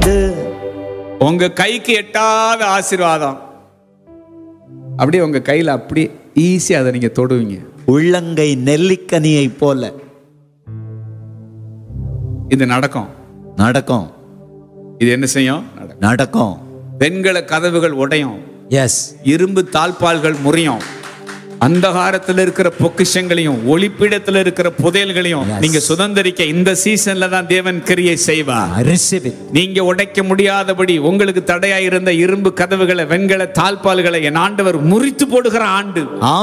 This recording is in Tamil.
ஆண்டு உங்க கைக்கு எட்டாத ஆசீர்வாதம் அப்படியே உங்க கையில அப்படியே ஈஸியா அதை நீங்க தொடுவீங்க உள்ளங்கை நெல்லிக்கனியை போல இது நடக்கும் நடக்கும் இது என்ன செய்யும் நடக்கும் நடக்கும் வெண்கல கதவுகள் உடையும் எஸ் இரும்பு தாழ்பால்கள் முறியும் அந்தகாரத்துல இருக்கிற பொக்கிஷங்களையும் ஒளிப்பிடத்துல இருக்கிற புதையல்களையும் Yes. நீங்க சுதந்திரிக்க இந்த சீசன்ல தான் தேவன் கிரியை செய்வார் I receive it. நீங்க உடைக்க முடியாதபடி உங்களுக்கு தடையா இருந்த இரும்பு கதவுகளை வெண்கல தாழ்பால்களை என் ஆண்டவர் முறித்து போடுகிற ஆண்டு